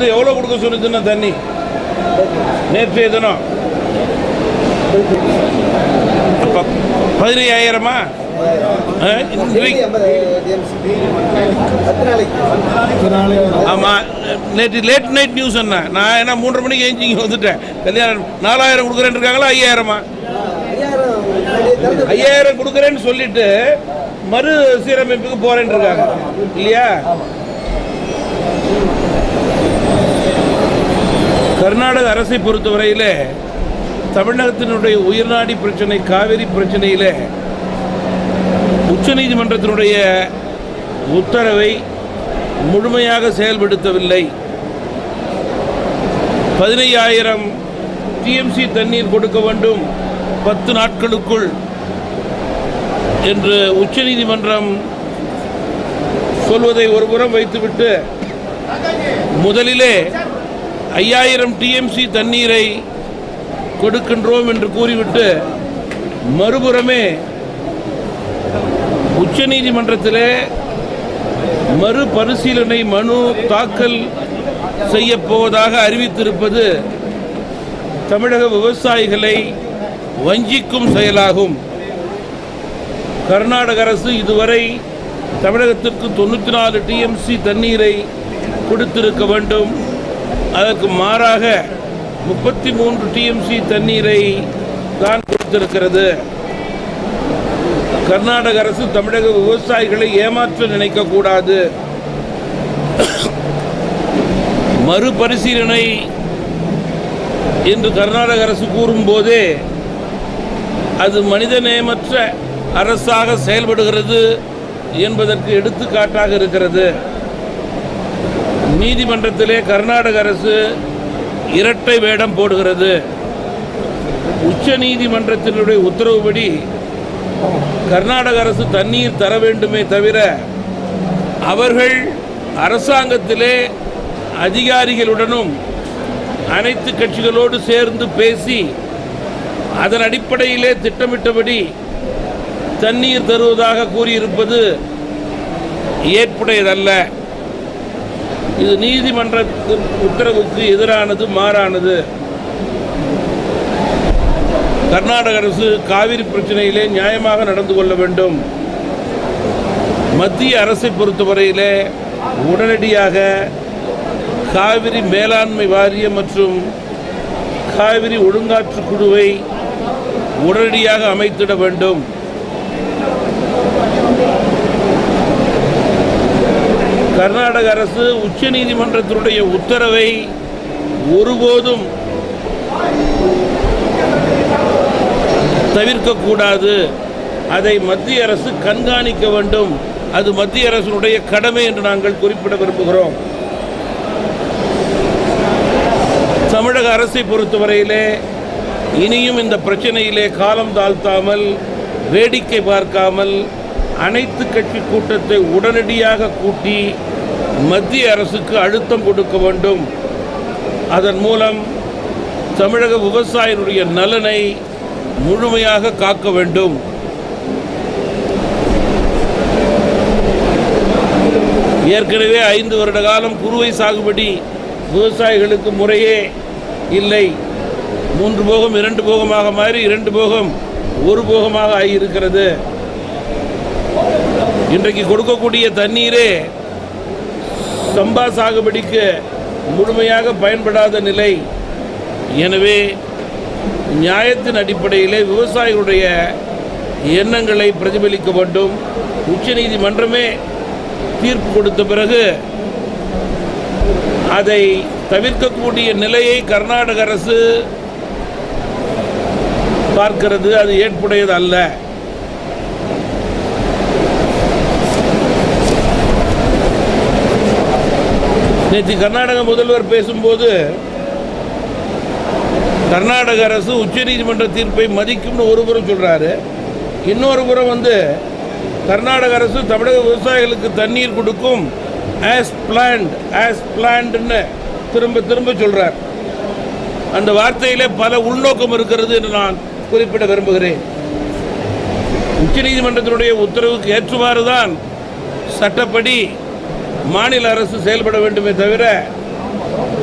வந்து எவ்வளோ கொடுக்க சொன்னதுன்னா தண்ணி நேற்றைய தினம் ப- பதினையாயிரமா ஆ, இன்னைக்கு- ஆமாம் நேற்று லேட் நைட் நியூஸ் என்ன நான் என்ன மூன்றரை மணிக்கு எழுந்து இங்கே வந்துட்டேன் கல்யாணம் நாலாயிரம் கொடுக்குறேன்னு இருக்காங்களா ஐயாயிரமா ஐயாயிரம் கொடுக்குறேன்னு சொல்லிட்டு மறு சீரமைப்புக்கு போறேன்னு இருக்காங்க இல்லையா கர்நாடக அரசை பொறுத்தவரையில் தமிழகத்தினுடைய உயர்நாடி பிரச்சனை காவிரி பிரச்சனையில் உச்சநீதிமன்றத்தினுடைய உத்தரவை முழுமையாக செயல்படுத்தவில்லை பதினையாயிரம் டிஎம்சி தண்ணீர் கொடுக்க வேண்டும் பத்து நாட்களுக்குள் என்று உச்சநீதிமன்றம் சொல்வதை ஒருபுறம் வைத்துவிட்டு முதலிலே ஐயாயிரம் டிஎம்சி தண்ணீரை கொடுக்கின்றோம் என்று கூறிவிட்டு மறுபுறமே உச்சநீதிமன்றத்திலே மறுபரிசீலனை மனு தாக்கல் செய்யப் போவதாக அறிவித்திருப்பது தமிழக விவசாயிகளை வஞ்சிக்கும் செயலாகும் கர்நாடக அரசு இதுவரை தமிழகத்திற்கு தொண்ணூற்றி நாலு டிஎம்சி தண்ணீரை கொடுத்திருக்க வேண்டும் அதற்கு மாறாக முப்பத்தி மூன்று டிஎம்சி தண்ணீரை தான் கொடுத்திருக்கிறது கர்நாடக அரசு தமிழக விவசாயிகளை ஏமாற்ற நினைக்கக்கூடாது மறுபரிசீலனை என்று கர்நாடக அரசு கூறும்போதே அது மனிதநேயமற்ற அரசாக செயல்படுகிறது என்பதற்கு எடுத்துக்காட்டாக இருக்கிறது நீதிமன்றத்திலே கர்நாடக அரசு இரட்டை வேடம் போடுகிறது உச்ச நீதிமன்றத்தினுடைய உத்தரவுப்படி கர்நாடக அரசு தண்ணீர் தர வேண்டுமே தவிர அவர்கள் அரசாங்கத்திலே அதிகாரிகளுடனும் அனைத்து கட்சிகளோடு சேர்ந்து பேசி அதன் அடிப்படையிலே திட்டமிட்டபடி தண்ணீர் தருவதாக கூறியிருப்பது ஏற்புடையதல்ல இது நீதிமன்றத்தின் உத்தரவுக்கு எதிரானது மாறானது கர்நாடக அரசு காவிரி பிரச்சனையிலே நியாயமாக நடந்து கொள்ள வேண்டும் மத்திய அரசை பொறுத்தவரையிலே உடனடியாக காவிரி மேலாண்மை வாரியம் மற்றும் காவிரி ஒழுங்காற்று குழுவை உடனடியாக அமைத்திட வேண்டும் கர்நாடக அரசு உச்சநீதிமன்றத்தினுடைய உத்தரவை ஒருபோதும் தவிர்க்கக்கூடாது அதை மத்திய அரசு கண்காணிக்க வேண்டும் அது மத்திய அரசினுடைய கடமை என்று நாங்கள் குறிப்பிட விரும்புகிறோம் தமிழக அரசை பொறுத்தவரையிலே இனியும் இந்த பிரச்சனையிலே காலம் தாழ்த்தாமல் வேடிக்கை பார்க்காமல் அனைத்து கட்சி கூட்டத்தை உடனடியாக கூட்டி மத்திய அரசுக்கு அழுத்தம் கொடுக்க வேண்டும் அதன் மூலம் தமிழக விவசாயினுடைய நலனை முழுமையாக காக்க வேண்டும் ஏற்கனவே ஐந்து வருட காலம் குறுவை சாகுபடி விவசாயிகளுக்கு முறையே இல்லை மூன்று போகம் இரண்டு போகமாக மாறி இரண்டு போகம் ஒரு போகமாக ஆகியிருக்கிறது இன்றைக்கு கொடுக்கக்கூடிய தண்ணீரே சம்பா சாகுபடிக்கு முழுமையாக பயன்படாத நிலை எனவே நியாயத்தின் அடிப்படையிலே விவசாயிகளுடைய எண்ணங்களை பிரதிபலிக்க வேண்டும் உச்சநீதிமன்றமே தீர்ப்பு கொடுத்த பிறகு அதை தவிர்க்கக்கூடிய நிலையை கர்நாடக அரசு பார்க்கிறது அது ஏற்புடையது அல்ல நேற்று கர்நாடக முதல்வர் பேசும்போது கர்நாடக அரசு உச்சநீதிமன்ற தீர்ப்பை மதிக்கும்னு ஒரு புறம் சொல்றாரு இன்னொரு புறம் வந்து கர்நாடக அரசு தமிழக விவசாயிகளுக்கு தண்ணீர் கொடுக்கும் ஆஸ் பிளான்ட் ஆஸ் பிளான்ட்னு திரும்ப திரும்ப சொல்றார் அந்த வார்த்தையிலே பல உள்நோக்கம் இருக்கிறது என்று நான் குறிப்பிட விரும்புகிறேன் உச்சநீதிமன்றத்தினுடைய உத்தரவுக்கு ஏற்றுமாறு தான் சட்டப்படி மாநில அரசு செயல்பட வேண்டுமே தவிர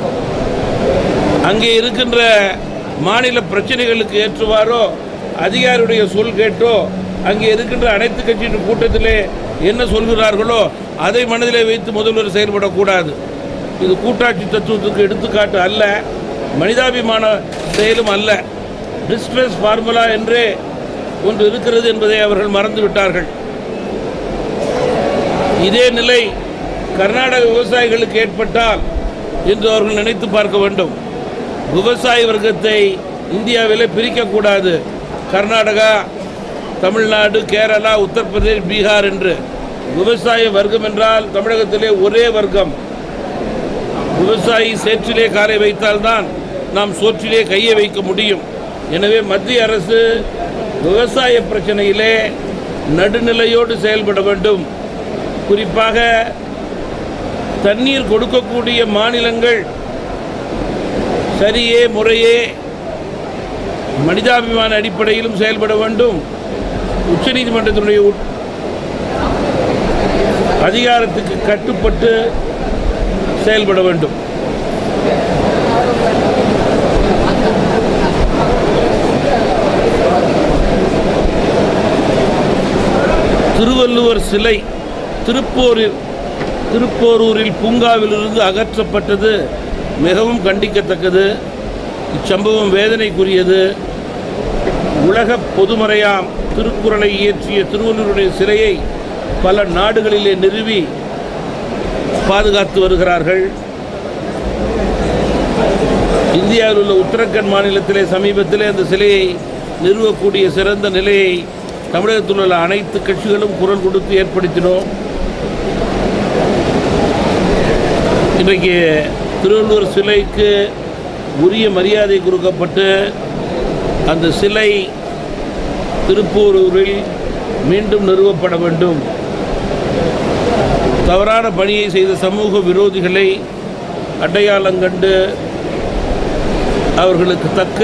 அங்கே இருக்கின்ற மாநில பிரச்சனைகளுக்கு ஏற்றுவாரோ அதிகாரியுடைய சொல் கேட்டோ அங்கே இருக்கின்ற அனைத்து கட்சியின் கூட்டத்திலே என்ன சொல்கிறார்களோ அதை மனதிலே வைத்து முதல்வர் செயல்படக்கூடாது இது கூட்டாட்சி தத்துவத்துக்கு எடுத்துக்காட்டு அல்ல மனிதாபிமான செயலும் அல்ல டிஸ்ட்ரெஸ் ஃபார்முலா என்றே ஒன்று இருக்கிறது என்பதை அவர்கள் மறந்து விட்டார்கள் இதே நிலை கர்நாடக விவசாயிகளுக்கு ஏற்பட்டால் என்று அவர்கள் நினைத்து பார்க்க வேண்டும் விவசாய வர்க்கத்தை இந்தியாவிலே பிரிக்கக்கூடாது கர்நாடகா தமிழ்நாடு கேரளா உத்தரப்பிரதேஷ் பீகார் என்று விவசாய வர்க்கம் என்றால் தமிழகத்திலே ஒரே வர்க்கம் விவசாயி சேற்றிலே காலை வைத்தால்தான் நாம் சோற்றிலே கையை வைக்க முடியும் எனவே மத்திய அரசு விவசாய பிரச்சனையிலே நடுநிலையோடு செயல்பட வேண்டும் குறிப்பாக தண்ணீர் கொடுக்கக்கூடிய மாநிலங்கள் சரியே முறையே மனிதாபிமான அடிப்படையிலும் செயல்பட வேண்டும் உச்சநீதிமன்றத்தினுடைய உட்- அதிகாரத்துக்கு கட்டுப்பட்டு செயல்பட வேண்டும் திருவள்ளுவர் சிலை திருப்போரில் திருப்போரூரில் பூங்காவிலிருந்து அகற்றப்பட்டது மிகவும் கண்டிக்கத்தக்கது இச்சம்பவம் வேதனைக்குரியது உலக பொதுமறையாம் திருக்குறளை இயற்றிய திருவள்ளுவருடைய சிலையை பல நாடுகளிலே நிறுவி பாதுகாத்து வருகிறார்கள் இந்தியாவில் உள்ள உத்தரகண்ட் மாநிலத்திலே சமீபத்திலே அந்த சிலையை நிறுவக்கூடிய சிறந்த நிலையை தமிழகத்தில் உள்ள அனைத்து கட்சிகளும் குரல் கொடுத்து ஏற்படுத்தினோம் இன்றைக்கு திருவள்ளுவர் சிலைக்கு உரிய மரியாதை கொடுக்கப்பட்டு அந்த சிலை திருப்பூரூரில் மீண்டும் நிறுவப்பட வேண்டும் தவறான பணியை செய்த சமூக விரோதிகளை அடையாளம் கண்டு அவர்களுக்கு தக்க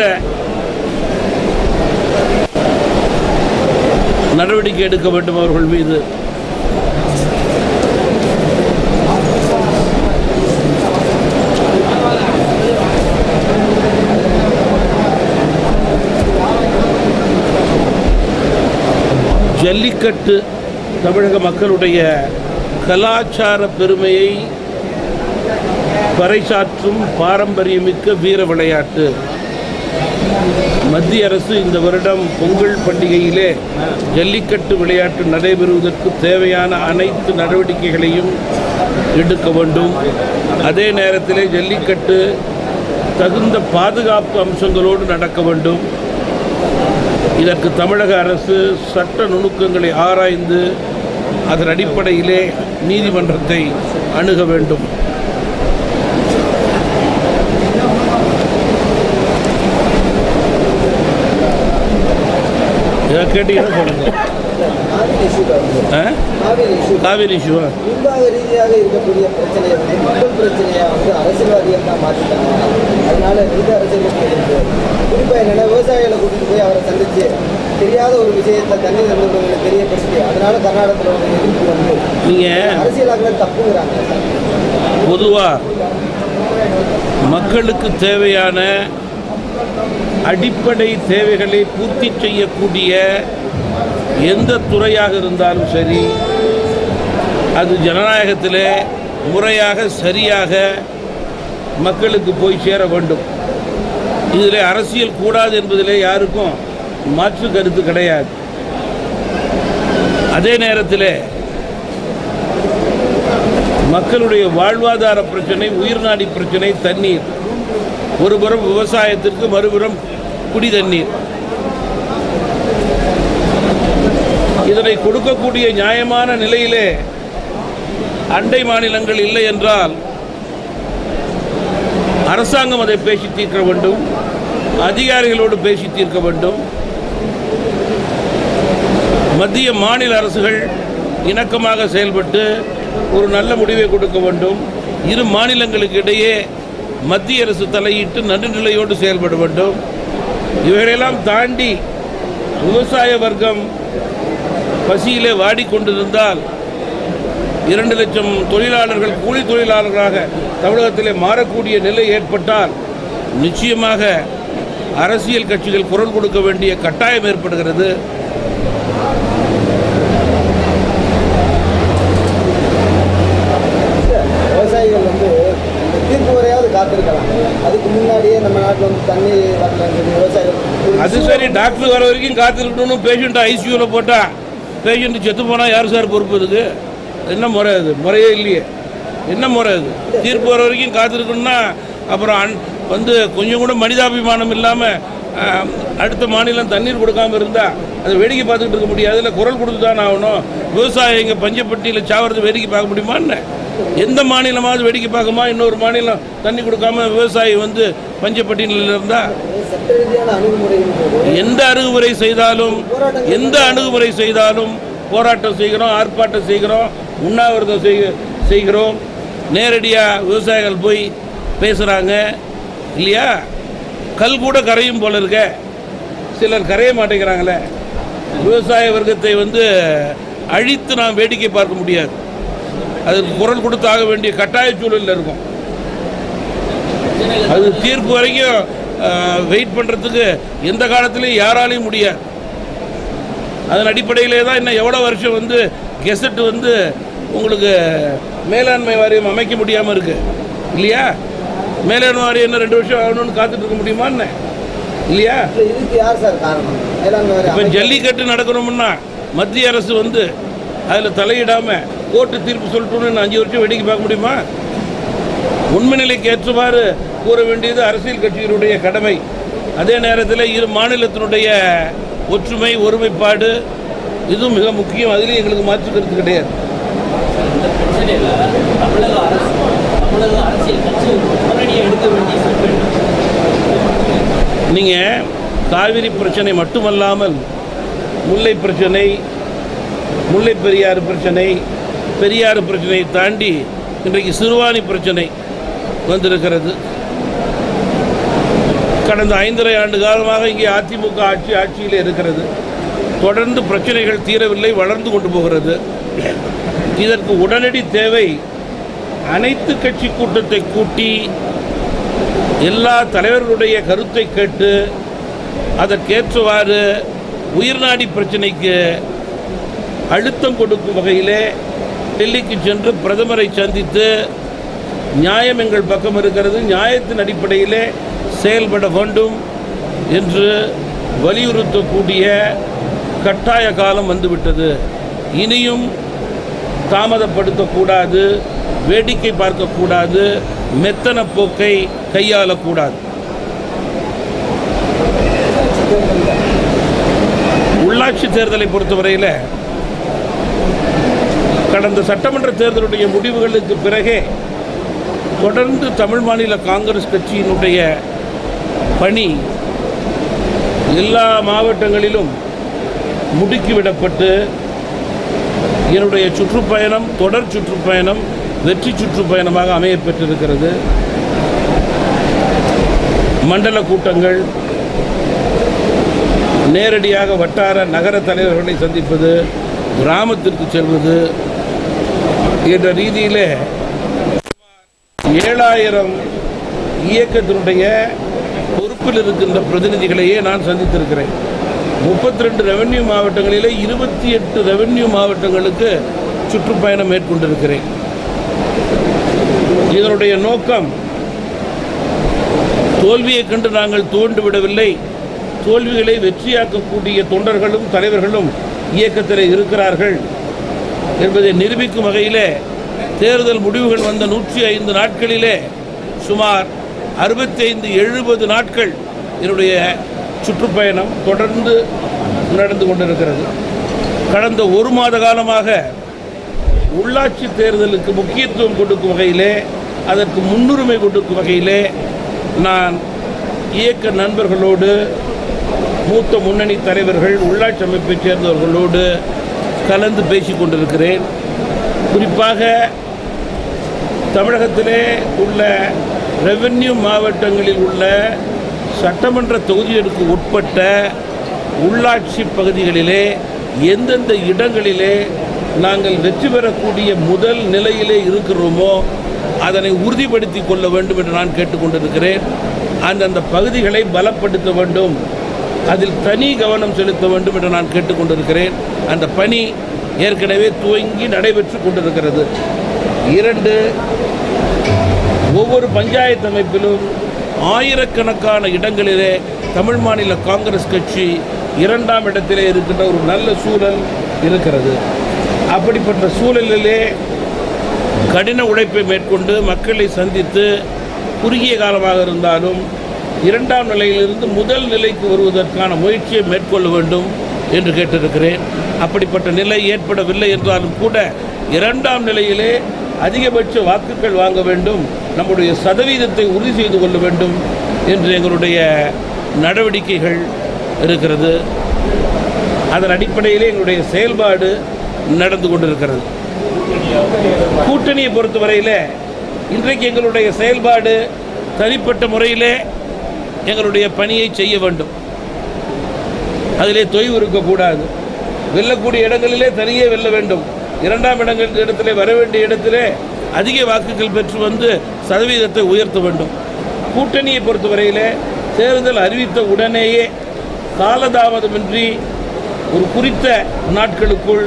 நடவடிக்கை எடுக்க வேண்டும் அவர்கள் மீது ஜல்லிக்கட்டு தமிழக மக்களுடைய கலாச்சார பெருமையை பறைசாற்றும் பாரம்பரியமிக்க வீர விளையாட்டு மத்திய அரசு இந்த வருடம் பொங்கல் பண்டிகையிலே ஜல்லிக்கட்டு விளையாட்டு நடைபெறுவதற்கு தேவையான அனைத்து நடவடிக்கைகளையும் எடுக்க வேண்டும் அதே நேரத்திலே ஜல்லிக்கட்டு தகுந்த பாதுகாப்பு அம்சங்களோடு நடக்க வேண்டும் இதற்கு தமிழக அரசு சட்ட நுணுக்கங்களை ஆராய்ந்து அதன் அடிப்படையிலே நீதிமன்றத்தை அணுக வேண்டும் இதை கேட்டீங்கன்னா சொல்லுங்க காவிரி இஷ்யூ ஆ? காவிரி இஷ்யூ காவேரி இஷ்யூவா நிர்வாக ரீதியாக இருக்கக்கூடிய பிரச்சனையை வந்து மக்கள் பிரச்சனையை வந்து அரசியல்வாதிகள் தான் மாற்றிட்டாங்க அதனால நிதி அரசியலுக்கு இருக்கு குறிப்பாக என்னென்னா விவசாயிகளை கூட்டிட்டு போய் அவரை சந்திச்சு தெரியாத ஒரு விஷயத்தை தண்ணி தந்தவங்களுக்கு தெரியப்படுத்தி அதனால கர்நாடகத்தில் ஒரு எதிர்ப்பு வந்து நீங்கள் அரசியலாக்கள் தப்புங்கிறாங்க பொதுவாக மக்களுக்கு தேவையான அடிப்படை தேவைகளை பூர்த்தி செய்யக்கூடிய எந்த துறையாக இருந்தாலும் சரி அது ஜனநாயகத்திலே முறையாக சரியாக மக்களுக்கு போய் சேர வேண்டும் இதில் அரசியல் கூடாது என்பதிலே யாருக்கும் மாற்று கருத்து கிடையாது அதே நேரத்தில் மக்களுடைய வாழ்வாதார பிரச்சனை உயிர்நாடி பிரச்சனை தண்ணீர் ஒருபுறம் விவசாயத்திற்கு மறுபுறம் குடி தண்ணீர் இதனை கொடுக்கக்கூடிய நியாயமான நிலையிலே அண்டை மாநிலங்கள் இல்லை என்றால் அரசாங்கம் அதை பேசி தீர்க்க வேண்டும் அதிகாரிகளோடு பேசி தீர்க்க வேண்டும் மத்திய மாநில அரசுகள் இணக்கமாக செயல்பட்டு ஒரு நல்ல முடிவை கொடுக்க வேண்டும் இரு மாநிலங்களுக்கு இடையே மத்திய அரசு தலையிட்டு நடுநிலையோடு செயல்பட வேண்டும் இவைகளெல்லாம் தாண்டி விவசாய வர்க்கம் பசியிலே வாடிக்கொண்டிருந்தால் இரண்டு லட்சம் தொழிலாளர்கள் கூலி தொழிலாளர்களாக தமிழகத்திலே மாறக்கூடிய நிலை ஏற்பட்டால் நிச்சயமாக அரசியல் கட்சிகள் குரல் கொடுக்க வேண்டிய கட்டாயம் ஏற்படுகிறது விவசாயிகள் வந்து இந்த தீர்ப்பு வரையாவது காத்திருக்கலாம் அதுக்கு முன்னாடியே நம்ம நாட்டில் வந்து தண்ணி வரலன்னு சொல்லி விவசாயிகள் ஒரு அது சரி டாக்டர் வர வரைக்கும் காத்திருக்கணும்னு பேஷண்ட்டை ஐசியூவில் போட்டால் பேஷண்ட் செத்து போனால் யார் சார் பொறுப்பு இதுக்கு என்ன முறை அது முறையே இல்லையே என்ன முறை அது தீர்ப்பு வர வரைக்கும் காத்திருக்கணும்னா அப்புறம் அன் வந்து கொஞ்சம் கூட மனிதாபிமானம் இல்லாமல் அடுத்த மாநிலம் தண்ணீர் கொடுக்காம இருந்தால் அதை வேடிக்கை பார்த்துக்கிட்டு இருக்க முடியாது இல்லை குரல் கொடுத்து தான் ஆகணும் விவசாயம் இங்கே பஞ்சப்பட்டியில் சாவறது வேடிக்கை பார்க்க முடியுமா என்ன எந்த மாநிலமாவது வேடிக்கை பார்க்குமா இன்னொரு மாநிலம் தண்ணி கொடுக்காம விவசாயி வந்து பஞ்சப்பட்டியில் இருந்தால் சட்ட ரீதியான அணுகுமுறையின் போது எந்த அணுகுமுறை செய்தாலும் எந்த அணுகுமுறை செய்தாலும் போராட்டம் செய்கிறோம் ஆர்ப்பாட்டம் செய்கிறோம் உண்ணாவிரதம் செய் செய்கிறோம் நேரடியாக விவசாயிகள் போய் பேசுகிறாங்க இல்லையா கல் கூட கரையும் போல இருக்க சிலர் கரைய மாட்டேங்கிறாங்களே விவசாய வர்க்கத்தை வந்து அழித்து நாம் வேடிக்கை பார்க்க முடியாது அதற்கு குரல் கொடுத்து ஆக வேண்டிய கட்டாய சூழலில் இருக்கும் அது தீர்ப்பு வரைக்கும் வெயிட் பண்ணுறதுக்கு எந்த காலத்திலையும் யாராலையும் முடியாது அதன் அடிப்படையிலே தான் இன்னும் எவ்வளோ வருஷம் வந்து கெசட் வந்து உங்களுக்கு மேலாண்மை வாரியம் அமைக்க முடியாமல் இருக்கு இல்லையா மேலாண்மை வாரியம் என்ன ரெண்டு வருஷம் ஆகணும்னு காத்துட்டு இருக்க முடியுமா என்ன இல்லையா இல்ல இதுக்கு யார் சார் காரணம் மேலாண்மை இப்போ வாரியம் ஜல்லிக்கட்டு நடக்கணும்னா மத்திய அரசு வந்து அதில் தலையிடாமல் கோர்ட்டு தீர்ப்பு சொல்லட்டும்னு இன்னும் அஞ்சு வருஷம் வேடிக்கை பார்க்க முடியுமா உண்மை நிலைக்கு ஏற்றவாறு கூற வேண்டியது அரசியல் கட்சிகளுடைய கடமை அதே நேரத்தில் இரு மாநிலத்தினுடைய ஒற்றுமை ஒருமைப்பாடு இதுவும் மிக முக்கியம் அதுலேயும் எங்களுக்கு மாற்று கருத்து கிடையாது இந்த பிரச்சனையில தமிழக அரசு தமிழக அரசியல் கட்சி முன்னணியை எடுக்க வேண்டிய சூழ்நிலை நீங்கள் காவிரி பிரச்சனை மட்டுமல்லாமல் முல்லை பிரச்சனை முல்லை பெரியாறு பிரச்சனை பெரியாறு பிரச்சனையை தாண்டி இன்றைக்கு சிறுவாணி பிரச்சனை வந்திருக்கிறது கடந்த ஐந்தரை ஆண்டு காலமாக இங்கே அதிமுக ஆட்சி ஆட்சியில் இருக்கிறது தொடர்ந்து பிரச்சனைகள் தீரவில்லை வளர்ந்து கொண்டு போகிறது இதற்கு உடனடி தேவை அனைத்து கட்சி கூட்டத்தை கூட்டி எல்லா தலைவர்களுடைய கருத்தை கேட்டு அதற்கேற்றவாறு உயிர்நாடி பிரச்சனைக்கு அழுத்தம் கொடுக்கும் வகையிலே டெல்லிக்கு சென்று பிரதமரை சந்தித்து நியாயம் எங்கள் பக்கம் இருக்கிறது நியாயத்தின் அடிப்படையிலே செயல்பட வேண்டும் என்று வலியுறுத்தக்கூடிய கட்டாய காலம் வந்துவிட்டது இனியும் தாமதப்படுத்தக்கூடாது வேடிக்கை பார்க்கக்கூடாது மெத்தன போக்கை கையாளக்கூடாது உள்ளாட்சி தேர்தலை பொறுத்தவரையில் கடந்த சட்டமன்ற தேர்தலுடைய முடிவுகளுக்கு பிறகே தொடர்ந்து தமிழ் மாநில காங்கிரஸ் கட்சியினுடைய பணி எல்லா மாவட்டங்களிலும் முடுக்கிவிடப்பட்டு என்னுடைய சுற்றுப்பயணம் தொடர் சுற்றுப்பயணம் வெற்றி சுற்றுப்பயணமாக அமையப் பெற்றிருக்கிறது மண்டல கூட்டங்கள் நேரடியாக வட்டார நகர தலைவர்களை சந்திப்பது கிராமத்திற்கு செல்வது என்ற ரீதியிலே ஏழாயிரம் இயக்கத்தினுடைய பொறுப்பில் இருக்கின்ற பிரதிநிதிகளையே நான் சந்தித்திருக்கிறேன் முப்பத்தி ரெண்டு ரெவென்யூ மாவட்டங்களிலே இருபத்தி எட்டு ரெவென்யூ மாவட்டங்களுக்கு சுற்றுப்பயணம் மேற்கொண்டிருக்கிறேன் இதனுடைய நோக்கம் தோல்வியைக் கண்டு நாங்கள் துவண்டு விடவில்லை தோல்விகளை வெற்றியாக்கக்கூடிய தொண்டர்களும் தலைவர்களும் இயக்கத்தில் இருக்கிறார்கள் என்பதை நிரூபிக்கும் வகையிலே தேர்தல் முடிவுகள் வந்த நூற்றி ஐந்து நாட்களிலே சுமார் அறுபத்தைந்து எழுபது நாட்கள் என்னுடைய சுற்றுப்பயணம் தொடர்ந்து நடந்து கொண்டிருக்கிறது கடந்த ஒரு மாத காலமாக உள்ளாட்சி தேர்தலுக்கு முக்கியத்துவம் கொடுக்கும் வகையிலே அதற்கு முன்னுரிமை கொடுக்கும் வகையிலே நான் இயக்க நண்பர்களோடு மூத்த முன்னணி தலைவர்கள் உள்ளாட்சி அமைப்பைச் சேர்ந்தவர்களோடு கலந்து பேசிக் கொண்டிருக்கிறேன் குறிப்பாக தமிழகத்திலே உள்ள ரெவென்யூ மாவட்டங்களில் உள்ள சட்டமன்ற தொகுதிகளுக்கு உட்பட்ட உள்ளாட்சி பகுதிகளிலே எந்தெந்த இடங்களிலே நாங்கள் வெற்றி பெறக்கூடிய முதல் நிலையிலே இருக்கிறோமோ அதனை உறுதிப்படுத்தி கொள்ள வேண்டும் என்று நான் கேட்டுக்கொண்டிருக்கிறேன் அந்தந்த பகுதிகளை பலப்படுத்த வேண்டும் அதில் தனி கவனம் செலுத்த வேண்டும் என்று நான் கேட்டுக்கொண்டிருக்கிறேன் அந்த பணி ஏற்கனவே துவங்கி நடைபெற்று கொண்டிருக்கிறது இரண்டு ஒவ்வொரு பஞ்சாயத்து அமைப்பிலும் ஆயிரக்கணக்கான இடங்களிலே தமிழ் மாநில காங்கிரஸ் கட்சி இரண்டாம் இடத்திலே இருக்கின்ற ஒரு நல்ல சூழல் இருக்கிறது அப்படிப்பட்ட சூழலிலே கடின உழைப்பை மேற்கொண்டு மக்களை சந்தித்து குறுகிய காலமாக இருந்தாலும் இரண்டாம் நிலையிலிருந்து முதல் நிலைக்கு வருவதற்கான முயற்சியை மேற்கொள்ள வேண்டும் என்று கேட்டிருக்கிறேன் அப்படிப்பட்ட நிலை ஏற்படவில்லை என்றாலும் கூட இரண்டாம் நிலையிலே அதிகபட்ச வாக்குகள் வாங்க வேண்டும் நம்முடைய சதவீதத்தை உறுதி செய்து கொள்ள வேண்டும் என்று எங்களுடைய நடவடிக்கைகள் இருக்கிறது அதன் அடிப்படையிலே எங்களுடைய செயல்பாடு நடந்து கொண்டிருக்கிறது கூட்டணியை பொறுத்தவரையில் இன்றைக்கு எங்களுடைய செயல்பாடு தனிப்பட்ட முறையிலே எங்களுடைய பணியை செய்ய வேண்டும் அதிலே தொய்வு இருக்கக்கூடாது வெல்லக்கூடிய இடங்களிலே தனியே வெல்ல வேண்டும் இரண்டாம் இடங்கள் இடத்திலே வர வேண்டிய இடத்திலே அதிக வாக்குகள் பெற்று வந்து சதவீதத்தை உயர்த்த வேண்டும் கூட்டணியை பொறுத்தவரையிலே தேர்தல் அறிவித்த உடனேயே காலதாமதமின்றி ஒரு குறித்த நாட்களுக்குள்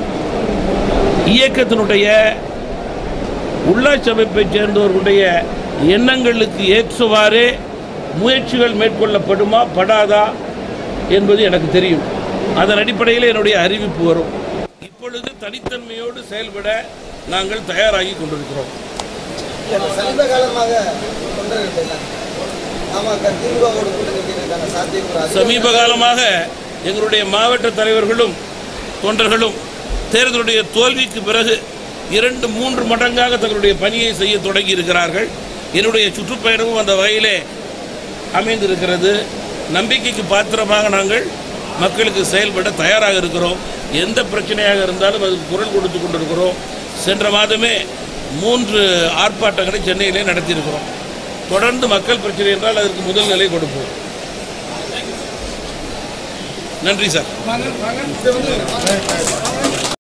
இயக்கத்தினுடைய உள்ளாட்சி அமைப்பைச் சேர்ந்தவர்களுடைய எண்ணங்களுக்கு ஏற்றவாறே முயற்சிகள் மேற்கொள்ளப்படுமா படாதா என்பது எனக்கு தெரியும் அதன் அடிப்படையில் என்னுடைய அறிவிப்பு வரும் இப்பொழுது தனித்தன்மையோடு செயல்பட நாங்கள் தயாராகி கொண்டிருக்கிறோம் இல்ல, சமீப காலமாக தொண்டர்கள் ஆமாக்க திமுகவோட கூட்டணி வைக்கிறதுக்கான சாத்தியக்கூறு அதிகம். சமீப காலமாக எங்களுடைய மாவட்ட தலைவர்களும் தொண்டர்களும் தேர்தலுடைய தோல்விக்கு பிறகு இரண்டு மூன்று மடங்காக தங்களுடைய பணியை செய்ய தொடங்கி இருக்கிறார்கள் என்னுடைய சுற்றுப்பயணமும் அந்த வகையிலே அமைந்திருக்கிறது நம்பிக்கைக்கு பாத்திரமாக நாங்கள் மக்களுக்கு செயல்பட தயாராக இருக்கிறோம் எந்த பிரச்சனையாக இருந்தாலும் அதுக்கு குரல் கொடுத்து கொண்டிருக்கிறோம் சென்ற மாதமே மூன்று ஆர்ப்பாட்டங்களை சென்னையிலே நடத்தியிருக்கிறோம் தொடர்ந்து மக்கள் பிரச்சனை என்றால் அதற்கு முதல் நிலை கொடுப்போம் நன்றி சார்